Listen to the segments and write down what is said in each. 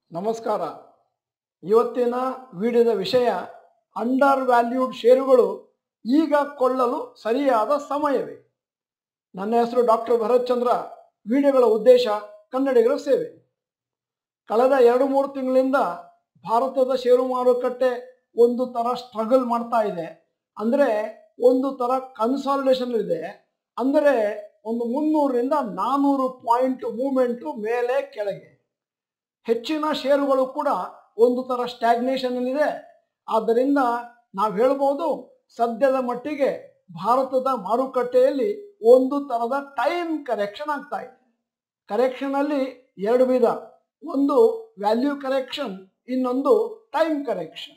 ನಮಸ್ಕಾರ ಇವತ್ತಿನ ವಿಡಿಯೋದ ವಿಷಯ ಅಂಡರ್ ವ್ಯಾಲ್ಯೂಡ್ ಷೇರುಗಳು ಈಗ ಕೊಳ್ಳಲು ಸರಿಯಾದ ಸಮಯವೇ ನನ್ನ ಹೆಸರು ಡಾಕ್ಟರ್ ಭರತ್ ಚಂದ್ರ ವಿಡಿಯೋಗಳ ಉದ್ದೇಶ ಕನ್ನಡಿಗರ ಸೇವೆ ಕಳೆದ ಎರಡು ಮೂರು ತಿಂಗಳಿಂದ ಭಾರತದ ಷೇರು ಮಾರುಕಟ್ಟೆ ಒಂದು ತರ ಸ್ಟ್ರಗಲ್ ಮಾಡ್ತಾ ಇದೆ ಅಂದ್ರೆ ಒಂದು ತರ ಕನ್ಸಾಲಿಡೇಷನ್ ಇದೆ ಅಂದರೆ ಒಂದು ಮುನ್ನೂರರಿಂದ ನಾನೂರು ಪಾಯಿಂಟ್ ಮೂವ್ಮೆಂಟ್ ಮೇಲೆ ಕೆಳಗೆ ಹೆಚ್ಚಿನ ಷೇರುಗಳು ಕೂಡ ಒಂದು ತರ ಸ್ಟ್ಯಾಗ್ನೇಷನ್ ಇದೆ ಆದ್ದರಿಂದ ನಾವು ಹೇಳ್ಬೋದು ಸದ್ಯದ ಮಟ್ಟಿಗೆ ಭಾರತದ ಮಾರುಕಟ್ಟೆಯಲ್ಲಿ ಒಂದು ತರದ ಟೈಮ್ ಕರೆಕ್ಷನ್ ಆಗ್ತಾ ಇದೆ ಕರೆಕ್ಷನ್ ಅಲ್ಲಿ ಎರಡು ವಿಧ ಒಂದು ವ್ಯಾಲ್ಯೂ ಕರೆಕ್ಷನ್ ಇನ್ನೊಂದು ಟೈಮ್ ಕರೆಕ್ಷನ್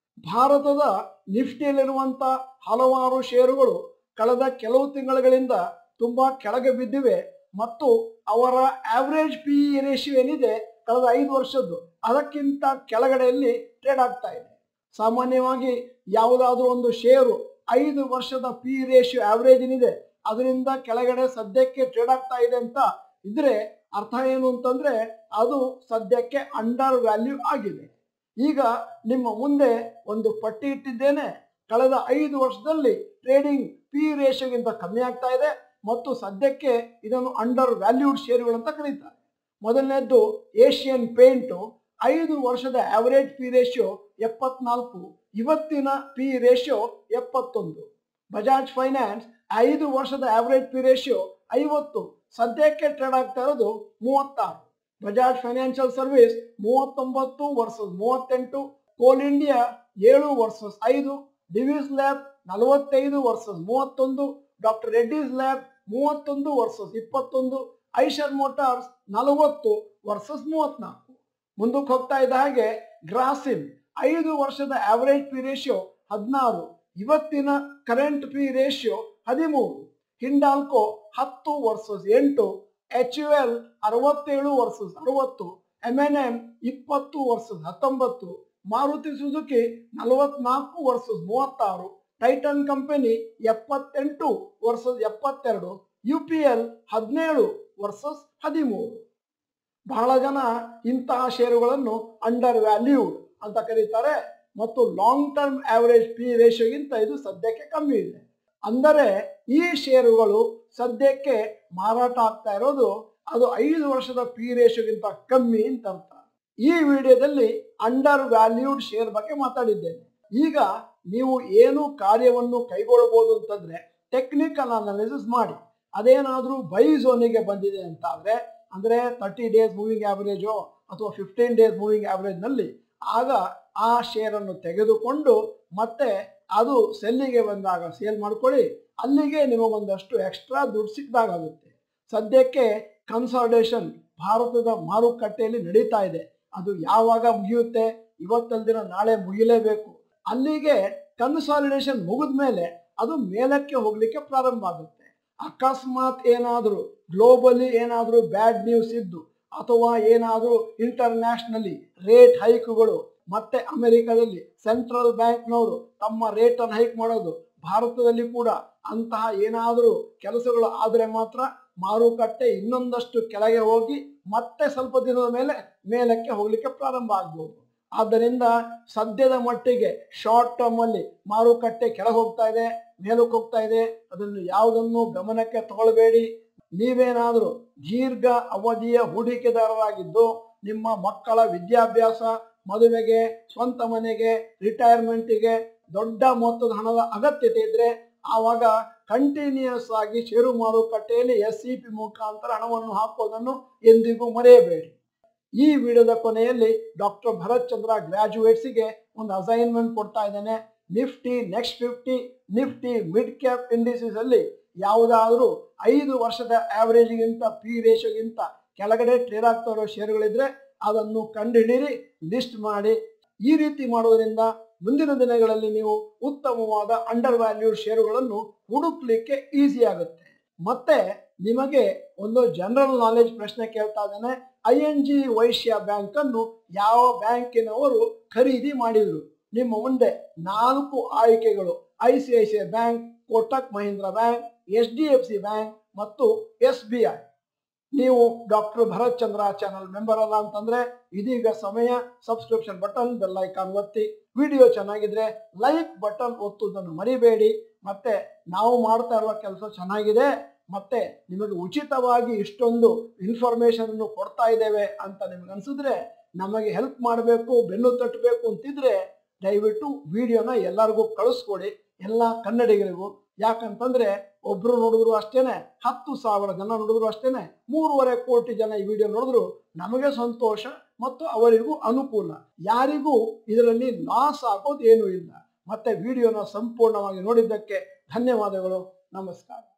ಭಾರತದ ನಿಫ್ಟಿಯಲ್ಲಿರುವಂತ ಹಲವಾರು ಷೇರುಗಳು ಕಳೆದ ಕೆಲವು ತಿಂಗಳುಗಳಿಂದ ತುಂಬಾ ಕೆಳಗೆ ಬಿದ್ದಿವೆ ಮತ್ತು ಅವರ ಆವರೇಜ್ ಪಿ ರೇಷಿಯೋ ಏನಿದೆ ಕಳೆದ ಐದು ವರ್ಷದ್ದು ಅದಕ್ಕಿಂತ ಕೆಳಗಡೆಯಲ್ಲಿ ಟ್ರೇಡ್ ಆಗ್ತಾ ಇದೆ ಸಾಮಾನ್ಯವಾಗಿ ಯಾವುದಾದ್ರೂ ಒಂದು ಷೇರು ಐದು ವರ್ಷದ ಪಿ ರೇಷಿಯೋ ಆವರೇಜ್ ಏನಿದೆ ಅದರಿಂದ ಕೆಳಗಡೆ ಸದ್ಯಕ್ಕೆ ಟ್ರೇಡ್ ಆಗ್ತಾ ಇದೆ ಅಂತ ಇದ್ರೆ ಅರ್ಥ ಏನು ಅಂತಂದ್ರೆ ಅದು ಸದ್ಯಕ್ಕೆ ಅಂಡರ್ ವ್ಯಾಲ್ಯೂ ಆಗಿದೆ ಈಗ ನಿಮ್ಮ ಮುಂದೆ ಒಂದು ಪಟ್ಟಿ ಇಟ್ಟಿದ್ದೇನೆ ಕಳೆದ ಐದು ವರ್ಷದಲ್ಲಿ ಟ್ರೇಡಿಂಗ್ ಪಿ ರೇಷಿಯೋಗಿಂತ ಕಮ್ಮಿ ಆಗ್ತಾ ಇದೆ ಮತ್ತು ಸದ್ಯಕ್ಕೆ ಇದನ್ನು ಅಂಡರ್ ವ್ಯಾಲ್ಯೂಡ್ ಷೇರುಗಳು ಅಂತ ಕರೀತಾರೆ ಮೊದಲನೇದ್ದು ಏಷ್ಯನ್ ಪೇಂಟು ಐದು ವರ್ಷದ ಆವರೇಜ್ ಪಿ ರೇಷಿಯೋ ಎಪ್ಪತ್ನಾಲ್ಕು ಇವತ್ತಿನ ಪಿ ರೇಷಿಯೋ ಎಪ್ಪತ್ತೊಂದು ಬಜಾಜ್ ಫೈನಾನ್ಸ್ ಐದು ವರ್ಷದ ಆವರೇಜ್ ಪಿ ರೇಷಿಯೋ ಐವತ್ತು ಸದ್ಯಕ್ಕೆ ಟ್ರೇಡ್ ಆಗ್ತಾ ಇರೋದು ಮೂವತ್ತಾರು ಬಜಾಜ್ ಫೈನಾನ್ಷಿಯಲ್ ಸರ್ವಿಸ್ ಮೂವತ್ತೊಂಬತ್ತು ವರ್ಸಸ್ ಮೂವತ್ತೆಂಟು ಕೋಲ್ ಇಂಡಿಯಾ ಏಳು ವರ್ಸಸ್ ಐದು ಡಿವಿಸ್ ಲ್ಯಾಬ್ ನಲವತ್ತೈದು ವರ್ಸಸ್ ಮೂವತ್ತೊಂದು ಡಾಕ್ಟರ್ ರೆಡ್ಡಿಸ್ ಲ್ಯಾಬ್ ಮೂವತ್ತೊಂದು ವರ್ಸಸ್ ಇಪ್ಪತ್ತೊಂದು ಐಷರ್ ಮೋಟಾರ್ಸ್ ನಲವತ್ತು ವರ್ಸಸ್ ಮೂವತ್ನಾಲ್ಕು ಮುಂದಕ್ಕೆ ಹೋಗ್ತಾ ಇದ್ದ ಹಾಗೆ ಗ್ರಾಸಿಮ್ ಐದು ವರ್ಷದ ಆವರೇಜ್ ಪಿ ರೇಷಿಯೋ ಹದಿನಾರು ಇವತ್ತಿನ ಕರೆಂಟ್ ಪಿ ರೇಷಿಯೋ ಹದಿಮೂರು ಹಿಂಡಾಲ್ಕೋ ಹತ್ತು ವರ್ಸಸ್ ಎಂಟು ಎಚ್ ಯು ಎಲ್ ಅರವತ್ತೇಳು ವರ್ಸಸ್ ಅರವತ್ತು ಎಮ್ ಎನ್ ಎಂ ಇಪ್ಪತ್ತು ವರ್ಸಸ್ ಹತ್ತೊಂಬತ್ತು ಮಾರುತಿ ಸುಜುಕಿ ನಲವತ್ನಾಲ್ಕು ವರ್ಸಸ್ ಮೂವತ್ತಾರು ಟೈಟನ್ ಕಂಪನಿ ಎಪ್ಪತ್ತೆಂಟು ವರ್ಸಸ್ ಎಪ್ಪತ್ತೆರಡು ಯು ಪಿ ಎಲ್ ಹದಿನೇಳು ವರ್ಸಸ್ ಹದಿಮೂರು ಬಹಳ ಜನ ಇಂತಹ ಷೇರುಗಳನ್ನು ಅಂಡರ್ ವ್ಯಾಲ್ಯೂಡ್ ಅಂತ ಕರೀತಾರೆ ಮತ್ತು ಲಾಂಗ್ ಟರ್ಮ್ ಆವರೇಜ್ ಪಿ ರೇಷಿಯೋಗಿಂತ ಇದು ಸದ್ಯಕ್ಕೆ ಕಮ್ಮಿ ಇದೆ ಅಂದರೆ ಈ ಷೇರುಗಳು ಸದ್ಯಕ್ಕೆ ಮಾರಾಟ ಆಗ್ತಾ ಇರೋದು ಅದು ಐದು ವರ್ಷದ ಪಿ ರೇಷಿಯೋಗಿಂತ ಕಮ್ಮಿ ಅಂತ ಅರ್ಥ ಈ ವಿಡಿಯೋದಲ್ಲಿ ಅಂಡರ್ ವ್ಯಾಲ್ಯೂಡ್ ಶೇರ್ ಬಗ್ಗೆ ಮಾತಾಡಿದ್ದೇನೆ ಈಗ ನೀವು ಏನು ಕಾರ್ಯವನ್ನು ಕೈಗೊಳ್ಳಬಹುದು ಅಂತಂದ್ರೆ ಟೆಕ್ನಿಕಲ್ ಅನಾಲಿಸಿಸ್ ಮಾಡಿ ಅದೇನಾದ್ರೂ ಬೈ ಝೋನಿಗೆ ಬಂದಿದೆ ಅಂತ ಆದ್ರೆ ಅಂದ್ರೆ ತರ್ಟಿ ಡೇಸ್ ಮೂವಿಂಗ್ ಆವರೇಜು ಅಥವಾ ಫಿಫ್ಟೀನ್ ಡೇಸ್ ಮೂವಿಂಗ್ ಆವರೇಜ್ ನಲ್ಲಿ ಆಗ ಆ ಶೇರ್ ಅನ್ನು ತೆಗೆದುಕೊಂಡು ಮತ್ತೆ ಅದು ಸೆಲ್ಲಿಗೆ ಬಂದಾಗ ಸೇಲ್ ಮಾಡ್ಕೊಳ್ಳಿ ಅಲ್ಲಿಗೆ ನಿಮಗೊಂದಷ್ಟು ಎಕ್ಸ್ಟ್ರಾ ದುಡ್ಡು ಸಿಕ್ಕಿದಾಗುತ್ತೆ ಸದ್ಯಕ್ಕೆ ಕನ್ಸಾಲ್ಟೇಷನ್ ಭಾರತದ ಮಾರುಕಟ್ಟೆಯಲ್ಲಿ ನಡೀತಾ ಇದೆ ಅದು ಯಾವಾಗ ಮುಗಿಯುತ್ತೆ ಇವತ್ತಲ್ದಿನ ನಾಳೆ ಮುಗಿಲೇಬೇಕು ಅಲ್ಲಿಗೆ ಕನ್ಸಾಲಿಡೇಷನ್ ಮುಗಿದ ಮೇಲೆ ಅದು ಮೇಲಕ್ಕೆ ಹೋಗ್ಲಿಕ್ಕೆ ಪ್ರಾರಂಭ ಆಗುತ್ತೆ ಅಕಸ್ಮಾತ್ ಏನಾದರೂ ಗ್ಲೋಬಲಿ ಏನಾದರೂ ಬ್ಯಾಡ್ ನ್ಯೂಸ್ ಇದ್ದು ಅಥವಾ ಏನಾದರೂ ಇಂಟರ್ನ್ಯಾಷನಲಿ ರೇಟ್ ಹೈಕ್ಗಳು ಮತ್ತೆ ಅಮೆರಿಕದಲ್ಲಿ ಸೆಂಟ್ರಲ್ ಬ್ಯಾಂಕ್ನವರು ತಮ್ಮ ರೇಟ್ ಅನ್ನು ಹೈಕ್ ಮಾಡೋದು ಭಾರತದಲ್ಲಿ ಕೂಡ ಅಂತಹ ಏನಾದರೂ ಕೆಲಸಗಳು ಆದರೆ ಮಾತ್ರ ಮಾರುಕಟ್ಟೆ ಇನ್ನೊಂದಷ್ಟು ಕೆಳಗೆ ಹೋಗಿ ಮತ್ತೆ ಸ್ವಲ್ಪ ದಿನದ ಮೇಲೆ ಮೇಲಕ್ಕೆ ಹೋಗ್ಲಿಕ್ಕೆ ಪ್ರಾರಂಭ ಆಗ್ಬೋದು ಆದ್ದರಿಂದ ಸದ್ಯದ ಮಟ್ಟಿಗೆ ಶಾರ್ಟ್ ಟರ್ಮ್ ಅಲ್ಲಿ ಮಾರುಕಟ್ಟೆ ಕೆಳಗೆ ಹೋಗ್ತಾ ಇದೆ ಮೇಲಕ್ಕೆ ಹೋಗ್ತಾ ಇದೆ ಅದನ್ನು ಯಾವುದನ್ನು ಗಮನಕ್ಕೆ ತಗೊಳ್ಬೇಡಿ ನೀವೇನಾದರೂ ದೀರ್ಘ ಅವಧಿಯ ಹೂಡಿಕೆದಾರರಾಗಿದ್ದು ನಿಮ್ಮ ಮಕ್ಕಳ ವಿದ್ಯಾಭ್ಯಾಸ ಮದುವೆಗೆ ಸ್ವಂತ ಮನೆಗೆ ರಿಟೈರ್ಮೆಂಟಿಗೆ ದೊಡ್ಡ ಮೊತ್ತದ ಹಣದ ಅಗತ್ಯತೆ ಇದ್ರೆ ಆವಾಗ ಕಂಟಿನ್ಯೂಸ್ ಆಗಿ ಷೇರು ಮಾರುಕಟ್ಟೆಯಲ್ಲಿ ಎಸ್ ಸಿ ಪಿ ಮುಖಾಂತರ ಹಣವನ್ನು ಹಾಕೋದನ್ನು ಎಂದಿಗೂ ಮರೆಯಬೇಡಿ ಈ ವಿಡಿಯೋದ ಕೊನೆಯಲ್ಲಿ ಡಾಕ್ಟರ್ ಭರತ್ ಚಂದ್ರ ಗ್ರಾಜುಯೇಟ್ಸಿಗೆ ಒಂದು ಅಸೈನ್ಮೆಂಟ್ ಕೊಡ್ತಾ ಇದ್ದೇನೆ Nifty next fifty Nifty mid cap indices ಅಲ್ಲಿ ಯಾವುದಾದ್ರೂ ಐದು ವರ್ಷದ ಆವರೇಜ್ಗಿಂತ ಪಿ ರೇಷಿಯೋಗಿಂತ ಕೆಳಗಡೆ ಟ್ರೇಡ್ ಆಗ್ತಾ ಇರೋ ಷೇರುಗಳಿದ್ರೆ ಅದನ್ನು ಕಂಡುಹಿಡಿಯಿರಿ ಲಿಸ್ಟ್ ಮಾಡಿ ಈ ರೀತಿ ಮಾಡೋದ್ರಿಂದ ಮುಂದಿನ ದಿನಗಳಲ್ಲಿ ನೀವು ಉತ್ತಮವಾದ ಅಂಡರ್ ವ್ಯಾಲ್ಯೂಡ್ ಷೇರುಗಳನ್ನು ಹುಡುಕ್ಲಿಕ್ಕೆ ಈಸಿ ಆಗುತ್ತೆ ಮತ್ತೆ ನಿಮಗೆ ಒಂದು ಜನರಲ್ ನಾಲೆಜ್ ಪ್ರಶ್ನೆ ಕೇಳ್ತಾ ಇದ್ದೇನೆ I N G Vysya bank ಅನ್ನು ಯಾವ ಬ್ಯಾಂಕಿನವರು ಖರೀದಿ ಮಾಡಿದ್ರು ನಿಮ್ಮ ಮುಂದೆ ನಾಲ್ಕು ಆಯ್ಕೆಗಳು I C I C I bank Kotak Mahindra bank H D F C bank ಮತ್ತು ಎಸ್ ಬಿ ಐ ನೀವು doctor Bharath Chandra channel member ಅಲ್ಲ ಅಂತಂದ್ರೆ ಇದೀಗ ಸಮಯ ಸಬ್ಸ್ಕ್ರಿಪ್ಷನ್ ಬಟನ್ ಬೆಲ್ ಐಕಾನ್ ಒತ್ತಿ ವಿಡಿಯೋ ಚೆನ್ನಾಗಿದ್ರೆ ಲೈಕ್ ಬಟನ್ ಒತ್ತುವುದನ್ನು ಮರಿಬೇಡಿ ಮತ್ತೆ ನಾವು ಮಾಡ್ತಾ ಇರುವ ಕೆಲಸ ಚೆನ್ನಾಗಿದೆ ಮತ್ತೆ ನಿಮಗೆ ಉಚಿತವಾಗಿ ಇಷ್ಟೊಂದು ಇನ್ಫಾರ್ಮೇಶನ್ ಅನ್ನು ಕೊಡ್ತಾ ಇದ್ದೇವೆ ಅಂತ ನಿಮಗೆ ಅನ್ಸಿದ್ರೆ ನಮಗೆ ಹೆಲ್ಪ್ ಮಾಡಬೇಕು ಬೆನ್ನು ತಟ್ಟಬೇಕು ಅಂತಿದ್ರೆ ದಯವಿಟ್ಟು ವಿಡಿಯೋನ ಎಲ್ಲರಿಗೂ ಕಳಿಸ್ಕೊಡಿ ಎಲ್ಲ ಕನ್ನಡಿಗರಿಗೂ ಯಾಕಂತಂದ್ರೆ ಒಬ್ರು ನೋಡಿದ್ರು ಅಷ್ಟೇನೆ ಹತ್ತು ಸಾವಿರ ಜನ ನೋಡಿದ್ರು ಅಷ್ಟೇನೆ ಮೂರುವರೆ ಕೋಟಿ ಜನ ಈ ವಿಡಿಯೋ ನೋಡಿದ್ರು ನಮಗೆ ಸಂತೋಷ ಮತ್ತು ಅವರಿಗೂ ಅನುಕೂಲ ಯಾರಿಗೂ ಇದರಲ್ಲಿ ಲಾಸ್ ಆಗೋದು ಏನೂ ಇಲ್ಲ ಮತ್ತೆ ವಿಡಿಯೋನ ಸಂಪೂರ್ಣವಾಗಿ ನೋಡಿದ್ದಕ್ಕೆ ಧನ್ಯವಾದಗಳು ನಮಸ್ಕಾರ